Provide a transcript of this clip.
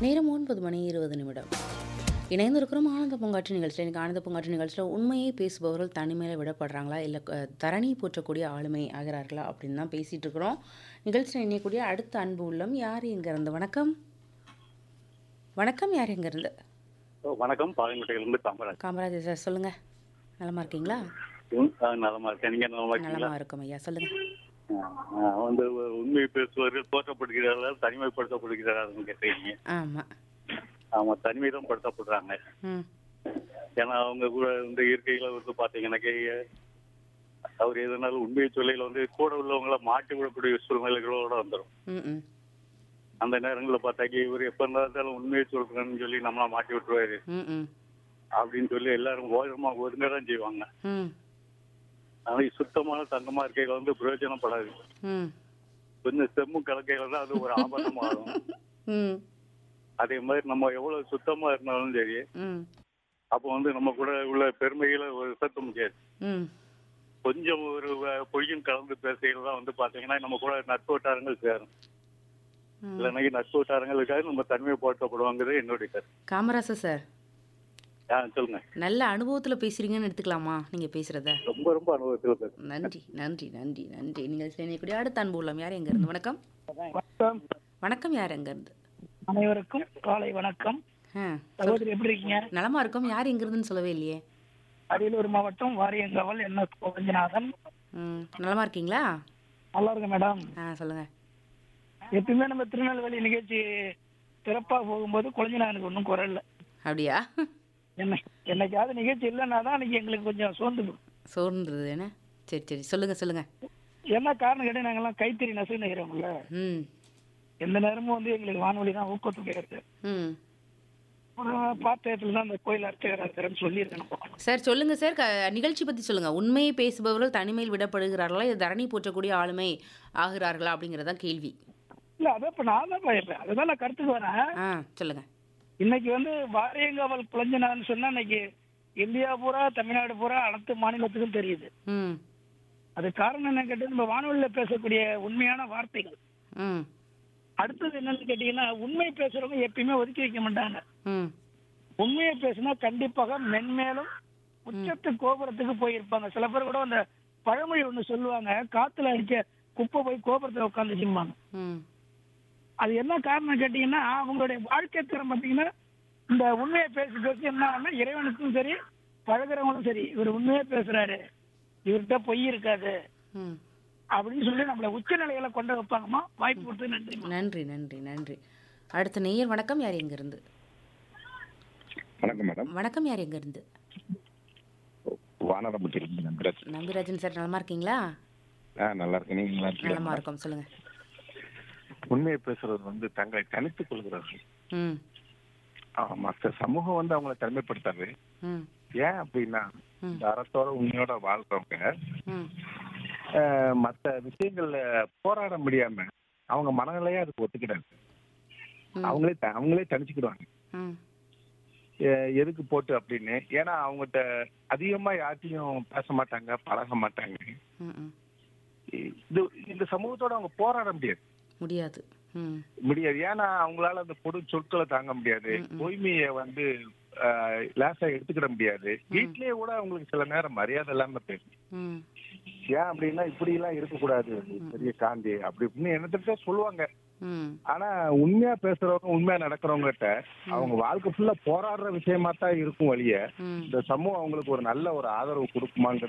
நேரம் ஒன்பது மணி இருபது நிமிடம் இணைந்திருக்கிறோம் ஆனந்த பூங்காற்று நிகழ்ச்சியில் இன்னைக்கு ஆனந்த பூங்காற்று நிகழ்ச்சியில் உண்மையை பேசுபவர்கள் தனிமையில் விடப்படுறாங்களா இல்லை க- தரணி போற்றக்கூடிய ஆளுமை ஆகிறார்களா அப்படின்னு தான் பேசிகிட்டு இருக்கிறோம் நிகழ்ச்சியில் இணையக்கூடிய அடுத்த அன்பு உள்ளம் யார் இருந்து வணக்கம் வணக்கம் யார் இருந்து ஓ, வணக்கம் பாளையங்கோட்டையிலிருந்து காமராஜ் காமராஜர் சார் சொல்லுங்கள் நலமா இருக்கீங்களா ம், ஆ, நலமா இருக்கேன் நீங்க நலமா இருக்கீங்களா நலமா இருக்கும் ஐயா சொல்லுங்கள் ஆ, ஆ, வந்து உண்மை பேசுவர்கள் தோற்றப்படுகிறார்கள் தனிமைப்படுத்தப்படுகிறார்கள் கேட்டீங்க ஆமாம் ஆமா தனிமை தான் படுத்தப்படுறாங்க ம் ஏன்னா அவங்க கூட இந்த இயற்கையில வந்து பாத்தீங்கன்னாக்க அவர் எதனாலும் உண்மையை சொல்லையில வந்து கூட உள்ளவங்கள மாட்டி விடக்கூடிய சூழ்நிலைகளோட வந்துடும் ம் ம் அந்த நேரங்களில் பார்த்தாக்கி இவர் எப்ப இருந்தாலும் உண்மையை சொல்றேன்னு சொல்லி நம்மள மாட்டி விட்டுருவாரு ம் ம் அப்படின்னு சொல்லி எல்லாரும் ஓரமா ஒதுங்க தான் செய்வாங்க ம் ஆனா சுத்தமான தங்கமா இருக்கையில வந்து பிரயோஜனப்படாது ம் கொஞ்சம் செம்மு கலக்கையில தான் அது ஒரு ஆபரணமாகும் ம் அதே மாதிரி நம்ம எவ்வளவு சுத்தமா இருந்தாலும் சரி ம் அப்போ வந்து நம்ம கூட உள்ள பெருமைகளை ஒரு சத்த முடியாது ம் கொஞ்சம் ஒரு வ- பொய்யும் கலந்து பேசையில தான் வந்து பாத்தீங்கன்னா நம்ம கூட நட்பு வட்டாரங்கள் சேரும் ம். இல்லைன்னா நட்பு வட்டாரங்களுக்காக நம்ம தனிமை போட்டப்படுவாங்கிறது என்னுடைய கருத்து காமராசர் சார் ஆ, சொல்லுங்க நல்ல அனுபவத்தில் பேசுறீங்கன்னு எடுத்துக்கலாமா நீங்கள் பேசுகிறத ரொம்ப ரொம்ப அனுபவத்தில் பேசுறேன் நன்றி நன்றி நன்றி நன்றி நீங்கள் செய்யக்கூடிய அடுத்த அன்பு உள்ளம் யார் எங்கேருந்து வணக்கம் வணக்கம் வணக்கம் யார் எங்கேருந்து அனைவருக்கும் காலை வணக்கம் ஆ சகோதரி எப்படி இருக்கீங்க நலமா இருக்கோம் யார் எங்கிருந்துன்னு சொல்லவே இல்லையே அரியலூர் மாவட்டம் வாரியங்காவல் என் எஸ் கோவிந்தநாதன் ம் நலமா இருக்கீங்களா நல்லா இருக்கு மேடம் ஆ சொல்லுங்கள் எப்பயுமே நம்ம திருநெல்வேலி நிகழ்ச்சி சிறப்பா போகும்போது குழந்தைநாதனுக்கு ஒன்றும் குறை இல்லை அப்படியா என்ன என்னைக்காவது நிகழ்ச்சி இல்லைன்னா தான் அன்னைக்கு எங்களுக்கு கொஞ்சம் சோர்ந்து போகும். சோர்ந்துருது என்ன சரி சரி சொல்லுங்கள் சொல்லுங்கள் என்ன காரணம் கேட்டால் நாங்கெல்லாம் கைத்தறி நெசவு நெய்கிறோம்ல ம் எந்த நேரமும் வந்து எங்களுக்கு வானொலி தான் ஊக்கத்துக்கு இருக்கு ம் ஒரு பாத்திரத்தில் தான் அந்த கோயில் அர்ச்சகர் இருக்கிறேன்னு சொல்லியிருக்கேன் சார் சொல்லுங்கள் சார் க நிகழ்ச்சி பற்றி சொல்லுங்கள் உண்மையை பேசுபவர்கள் தனிமையில் விடப்படுகிறார்களா இது தரணி போற்றக்கூடிய ஆளுமை ஆகிறார்களா அப்படிங்கிறதான் கேள்வி இல்லை அதான் இப்போ நான் தான் போயிருப்பேன் அதுதான் நான் கருத்துக்கு வரேன் ஆ சொல்லுங்கள் இன்னைக்கு வந்து வாரியங்காவல் குழந்தைனான்னு சொன்னா இன்னைக்கு இந்தியா பூரா தமிழ்நாடு பூரா அனைத்து மாநிலத்துக்கும் தெரியுது ம் அது காரணம் என்ன கேட்டது நம்ம வானொலியில பேசக்கூடிய உண்மையான வார்த்தைகள் ம் அடுத்தது என்னன்னு கேட்டீங்கன்னா உண்மை பேசுறவங்க எப்பயுமே ஒதுக்கி வைக்க மாட்டாங்க ம் உண்மையை பேசினா கண்டிப்பாக மென்மேலும் உச்சத்து கோபுரத்துக்கு போயிருப்பாங்க சில பேர் கூட அந்த பழமொழி ஒண்ணு சொல்லுவாங்க காத்துல அடிச்ச குப்பை போய் கோபுரத்துல உட்காந்துச்சும்பாங்க ம் அது என்ன காரணம் கேட்டீங்கன்னா அவங்களுடைய வாழ்க்கை திறம் பார்த்தீங்கன்னா இந்த உண்மையை பேசி பேசி என்ன ஆகும்னா இறைவனுக்கும் சரி பழகுறவங்களும் சரி இவர் உண்மையே பேசுறாரு இவர்கிட்ட பொய் இருக்காது ம் அப்படின்னு சொல்லி நம்மள உச்ச நிலையில கொண்டு வைப்பாங்கம்மா வாய்ப்பு கொடுத்து நன்றி நன்றி நன்றி நன்றி அடுத்த நேயர் வணக்கம் யார் எங்கிருந்து வணக்கம் மேடம் வணக்கம் யார் எங்கிருந்து வானரம்பட்டியிலிருந்து நம்புறேன் நம்பிராஜன் சார் நலமா இருக்கீங்களா ஆ நல்லா இருக்கேன் நீங்க நல்லா நலமா இருக்கீங்களா இருக்கோம் சொல்லுங்க உண்மையை பேசுறது வந்து தங்களை தனித்துக் கொள்கிறார்கள் ம் ஆ, மற்ற சமூகம் வந்து அவங்களை தனிமைப்படுத்தாது ம் ஏன் அப்படின்னா ம். இந்த அறத்தோட உண்மையோட வாழ்றவங்க ம் ஆ, மத்த விஷயங்கள்ல போராட முடியாம அவங்க மனநிலையே அதுக்கு ஒத்துக்கிடாது ம். அவங்களே த- அவங்களே தனிச்சுக்கிடுவாங்க ம் எ- எதுக்கு போட்டு அப்படின்னு ஏன்னா அவங்ககிட்ட அதிகமா யார்ட்டையும் பேச மாட்டாங்க பழக மாட்டாங்க ம் ம் இது இந்த சமூகத்தோட அவங்க போராட முடியாது முடியாது ம் முடியாது ஏன்னா அவங்களால அந்த பொது சொற்களை தாங்க முடியாது ம், ம். தூய்மையை வந்து ஆஹ், லேசா எடுத்துக்கிட முடியாது வீட்லயே கூட அவங்களுக்கு சில நேரம் மரியாதை இல்லாம போயிடும் ம் ஏன் அப்படின்னா இப்படி எல்லாம் இருக்கக்கூடாது பெரிய காந்தி அப்படி இப்படின்னு என்னத்த சொல்லுவாங்க ம் ஆனா உண்மையா பேசுறவங்க உண்மையா நடக்கிறவங்க கிட்ட அவங்க வாழ்க்கை ஃபுல்லா போராடுற விஷயமா தான் இருக்கும் வழிய ம் இந்த சமூகம் அவங்களுக்கு ஒரு நல்ல ஒரு ஆதரவு கொடுக்குமாங்கிறது